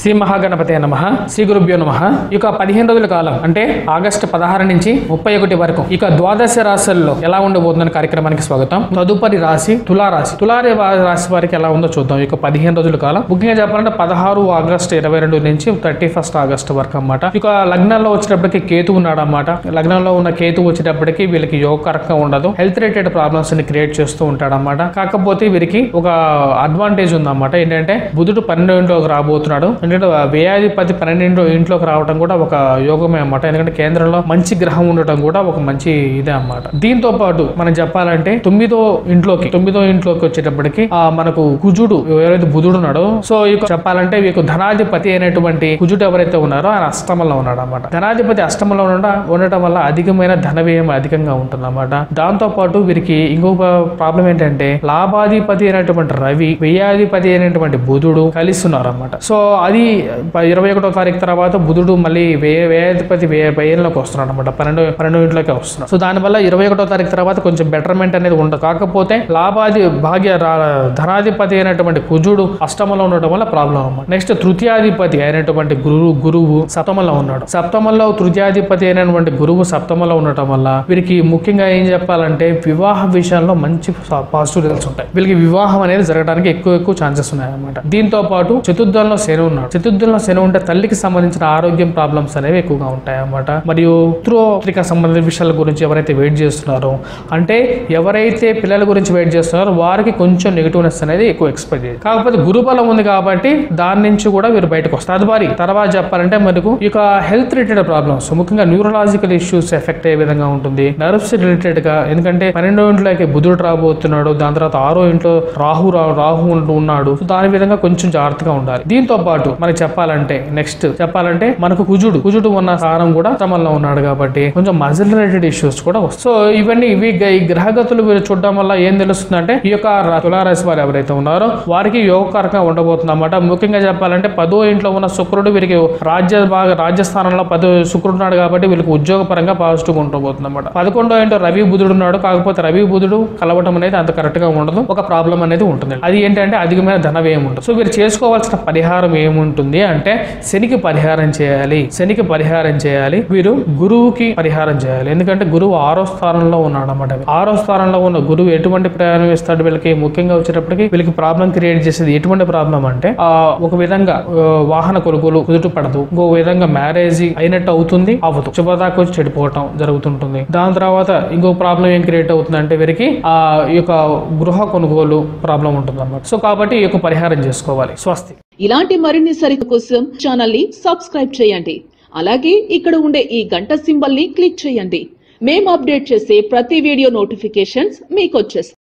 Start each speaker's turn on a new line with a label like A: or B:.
A: శ్రీ మహాగణపతి నమ శ్రీ గురుభ్యో నమ ఇక పదిహేను రోజుల కాలం అంటే ఆగస్టు పదహారు నుంచి ముప్పై ఒకటి వరకు ఇక ద్వాదశ రాశుల్లో ఎలా ఉండబోతుందని కార్యక్రమానికి స్వాగతం తదుపరి రాశి తులారాశి తులారి రాశి వారికి ఎలా ఉందో చూద్దాం ఇక పదిహేను రోజుల కాలం ముఖ్యంగా చెప్పాలంటే పదహారు ఆగస్టు ఇరవై రెండు నుంచి థర్టీ ఫస్ట్ ఆగస్టు వరకు అన్నమాట ఇక లగ్నంలో వచ్చేటప్పటికి కేతు ఉన్నాడు అన్నమాట లగ్నంలో ఉన్న కేతు వచ్చేటప్పటికి వీళ్ళకి యోగకరంగా ఉండదు హెల్త్ రిలేటెడ్ ప్రాబ్లమ్స్ ని క్రియేట్ చేస్తూ ఉంటాడు అన్నమాట కాకపోతే వీరికి ఒక అడ్వాంటేజ్ ఉందన్నమాట ఏంటంటే బుధుడు పన్నెండో ఇంట్లోకి రాబోతున్నాడు ఎందుకంటే వ్యయాధిపతి పన్నెండో ఇంట్లోకి రావడం కూడా ఒక యోగమే అన్నమాట ఎందుకంటే కేంద్రంలో మంచి గ్రహం ఉండటం కూడా ఒక మంచి ఇదే అన్నమాట దీంతో పాటు మనం చెప్పాలంటే తొమ్మిదో ఇంట్లోకి తొమ్మిదో ఇంట్లోకి వచ్చేటప్పటికి ఆ మనకు కుజుడు ఎవరైతే బుధుడు ఉన్నాడో సో ఇక చెప్పాలంటే వీకు ధనాధిపతి అయినటువంటి కుజుడు ఎవరైతే ఉన్నారో ఆయన అష్టమంలో ఉన్నాడు అన్నమాట ధనాధిపతి అష్టమంలో ఉండ ఉండటం వల్ల అధికమైన ధన వ్యయం అధికంగా ఉంటుంది అన్నమాట దాంతో పాటు వీరికి ఇంకొక ప్రాబ్లం ఏంటంటే లాభాధిపతి అయినటువంటి రవి వ్యయాధిపతి అయినటువంటి బుధుడు కలిస్తున్నారు అన్నమాట సో అది ప- ఇరవై ఒకటో తారీఖు తర్వాత బుధుడు మళ్ళీ వ్యయ వ్యయాధిపతి వ్యయ వ్యయంలోకి వస్తున్నాడు అనమాట పన్నెండు పన్నెండు ఇంట్లోకి వస్తున్నాడు సో దానివల్ల ఇరవై ఒకటో తారీఖు తర్వాత కొంచెం బెటర్మెంట్ అనేది ఉండదు కాకపోతే లాభాది భాగ్య రా- ధనాధిపతి అయినటువంటి కుజుడు అష్టమంలో ఉండటం వల్ల ప్రాబ్లం అన్నమాట నెక్స్ట్ తృతీయాధిపతి అయినటువంటి గురువు గురువు సప్తమంలో ఉన్నాడు సప్తమంలో తృతీయాధిపతి అయినటువంటి గురువు సప్తమంలో ఉండటం వల్ల వీరికి ముఖ్యంగా ఏం చెప్పాలంటే వివాహ విషయంలో మంచి పాజిటివ్ రిజల్ట్స్ ఉంటాయి వీళ్ళకి వివాహం అనేది జరగడానికి ఎక్కువ ఎక్కువ ఛాన్సెస్ ఉన్నాయి అన్నమాట దీంతో పాటు చతుర్థంలో శని ఉన్నాడు చతుర్థంలో శని ఉంటే తల్లికి సంబంధించిన ఆరోగ్యం ప్రాబ్లమ్స్ అనేవి ఎక్కువగా ఉంటాయి అన్నమాట మరియు పుత్రిక సంబంధించిన విషయాల గురించి ఎవరైతే వెయిట్ చేస్తున్నారో అంటే ఎవరైతే పిల్లల గురించి వెయిట్ చేస్తున్నారో వారికి కొంచెం నెగిటివ్నెస్ అనేది ఎక్కువ ఎక్స్పెక్ట్ చేయాలి కాకపోతే గురుబలం ఉంది కాబట్టి దాని నుంచి కూడా వీరు బయటకు వస్తారు తదుపరి తర్వాత చెప్పాలంటే మనకు ఇక హెల్త్ రిలేటెడ్ ప్రాబ్లమ్స్ ముఖ్యంగా న్యూరలాజికల్ ఇష్యూస్ ఎఫెక్ట్ అయ్యే విధంగా ఉంటుంది నర్వ్స్ రిలేటెడ్ గా ఎందుకంటే పన్నెండో ఇంట్లోకి బుధుడు రాబోతున్నాడు దాని తర్వాత ఆరో ఇంట్లో రాహు రా- రాహు ఉంటూ ఉన్నాడు సో దాని విధంగా కొంచెం జాగ్రత్తగా ఉండాలి దీంతో పాటు మనకి చెప్పాలంటే నెక్స్ట్ చెప్పాలంటే మనకు కుజుడు కుజుడు ఉన్న స్థానం కూడా అష్టమంలో ఉన్నాడు కాబట్టి కొంచెం మజిల్ రిలేటెడ్ ఇష్యూస్ కూడా వస్తాయి సో ఇవన్నీ ఇవి గ- ఈ గ్రహగతులు వీరు చూడడం వల్ల ఏం తెలుస్తుందంటే ఈ యొక్క ర- తులారాశి వారు ఎవరైతే ఉన్నారో వారికి యోగకారకంగా ఉండబోతుంది అన్నమాట ముఖ్యంగా చెప్పాలంటే పదో ఇంట్లో ఉన్న శుక్రుడు వీరికి రాజ్య భాగ రాజ్యస్థానంలో పదో శుక్రుడు ఉన్నాడు కాబట్టి వీళ్ళకి ఉద్యోగపరంగా పాజిటివ్ ఉండబోతుంది అనమాట పదకొండో ఇంట్లో రవి బుధుడు ఉన్నాడు కాకపోతే రవి బుధుడు కలవటం అనేది అంత కరెక్ట్ గా ఉండదు ఒక ప్రాబ్లం అనేది ఉంటుంది అది ఏంటంటే అధికమైన ధన వ్యయం ఉంటుంది సో వీరు చేసుకోవాల్సిన పరిహారం ఏముంటుంది అంటే శనికి పరిహారం చేయాలి శనికి పరిహారం చేయాలి వీరు గురువుకి పరిహారం చేయాలి ఎందుకంటే గురువు ఆరో స్థానంలో ఉన్నాడు అన్నమాట ఆరో స్థానంలో ఉన్న గురువు ఎటువంటి ప్రయాణం ఇస్తాడు వీళ్ళకి ముఖ్యంగా వచ్చేటప్పటికి వీళ్ళకి ప్రాబ్లం క్రియేట్ చేసేది ఎటువంటి ప్రాబ్లం అంటే ఆ ఒక విధంగా ఆ, వాహన కొనుగోలు కుదుట పడదు ఇంకో విధంగా మ్యారేజ్ అయినట్టు అవుతుంది అవ్వదు శుభదాకా వచ్చి చెడిపోవటం జరుగుతుంటుంది దాని తర్వాత ఇంకో ప్రాబ్లం ఏం క్రియేట్ అవుతుంది అంటే వీరికి ఆ ఈ యొక్క గృహ కొనుగోలు ప్రాబ్లం ఉంటుంది అన్నమాట సో కాబట్టి ఈ యొక్క పరిహారం చేసుకోవాలి స్వస్తి
B: ఇలాంటి మరిన్ని సరిత కోసం ఛానల్ ని సబ్స్క్రైబ్ చేయండి అలాగే ఇక్కడ ఉండే ఈ గంట సింబల్ ని క్లిక్ చేయండి మేము అప్డేట్ చేసే ప్రతి వీడియో నోటిఫికేషన్స్ మీకు వచ్చేస్తాయి